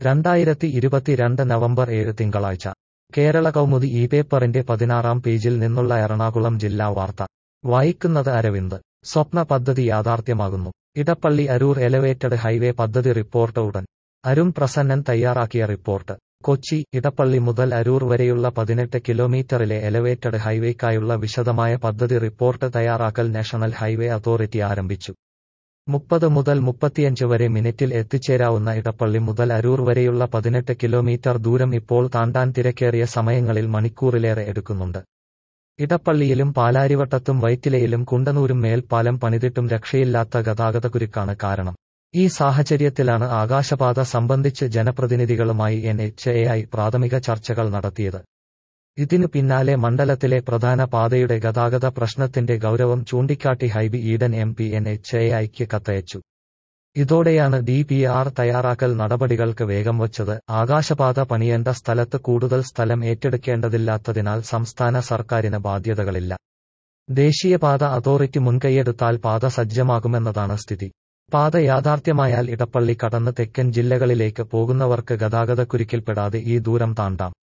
രണ്ടായിരത്തി ഇരുപത്തിരണ്ട് നവംബർ ഏഴ് തിങ്കളാഴ്ച കേരള കൗമുദി ഈ പേപ്പറിന്റെ പതിനാറാം പേജിൽ നിന്നുള്ള എറണാകുളം ജില്ലാ വാർത്ത വായിക്കുന്നത് അരവിന്ദ് സ്വപ്ന പദ്ധതി യാഥാർത്ഥ്യമാകുന്നു ഇടപ്പള്ളി അരൂർ എലവേറ്റഡ് ഹൈവേ പദ്ധതി റിപ്പോർട്ട് ഉടൻ അരുൺ പ്രസന്നൻ തയ്യാറാക്കിയ റിപ്പോർട്ട് കൊച്ചി ഇടപ്പള്ളി മുതൽ അരൂർ വരെയുള്ള പതിനെട്ട് കിലോമീറ്ററിലെ എലവേറ്റഡ് ഹൈവേക്കായുള്ള വിശദമായ പദ്ധതി റിപ്പോർട്ട് തയ്യാറാക്കൽ നാഷണൽ ഹൈവേ അതോറിറ്റി ആരംഭിച്ചു മുപ്പത് മുതൽ മുപ്പത്തിയഞ്ച് വരെ മിനിറ്റിൽ എത്തിച്ചേരാവുന്ന ഇടപ്പള്ളി മുതൽ അരൂർ വരെയുള്ള പതിനെട്ട് കിലോമീറ്റർ ദൂരം ഇപ്പോൾ താണ്ടാൻ തിരക്കേറിയ സമയങ്ങളിൽ മണിക്കൂറിലേറെ എടുക്കുന്നുണ്ട് ഇടപ്പള്ളിയിലും പാലാരിവട്ടത്തും വൈറ്റിലയിലും കുണ്ടനൂരും മേൽപ്പാലം പണിതിട്ടും രക്ഷയില്ലാത്ത ഗതാഗതക്കുരുക്കാണ് കാരണം ഈ സാഹചര്യത്തിലാണ് ആകാശപാത സംബന്ധിച്ച് ജനപ്രതിനിധികളുമായി എൻ എച്ച് എ ഐ പ്രാഥമിക ചർച്ചകൾ നടത്തിയത് ഇതിനു പിന്നാലെ മണ്ഡലത്തിലെ പ്രധാന പാതയുടെ ഗതാഗത പ്രശ്നത്തിന്റെ ഗൗരവം ചൂണ്ടിക്കാട്ടി Hibi Eden M P N H A ഐക്ക് കത്തയച്ചു ഇതോടെയാണ് ഡി പി ആർ തയ്യാറാക്കൽ നടപടികൾക്ക് വേഗം വച്ചത് ആകാശപാത പണിയേണ്ട സ്ഥലത്ത് കൂടുതൽ സ്ഥലം ഏറ്റെടുക്കേണ്ടതില്ലാത്തതിനാൽ സംസ്ഥാന സർക്കാരിന് ബാധ്യതകളില്ല ദേശീയപാത അതോറിറ്റി മുൻകൈയെടുത്താൽ പാത സജ്ജമാകുമെന്നതാണ് സ്ഥിതി പാത യാഥാർത്ഥ്യമായാൽ ഇടപ്പള്ളി കടന്ന് തെക്കൻ ജില്ലകളിലേക്ക് പോകുന്നവർക്ക് ഗതാഗതക്കുരുക്കിൽപ്പെടാതെ ഈ ദൂരം താണ്ടാം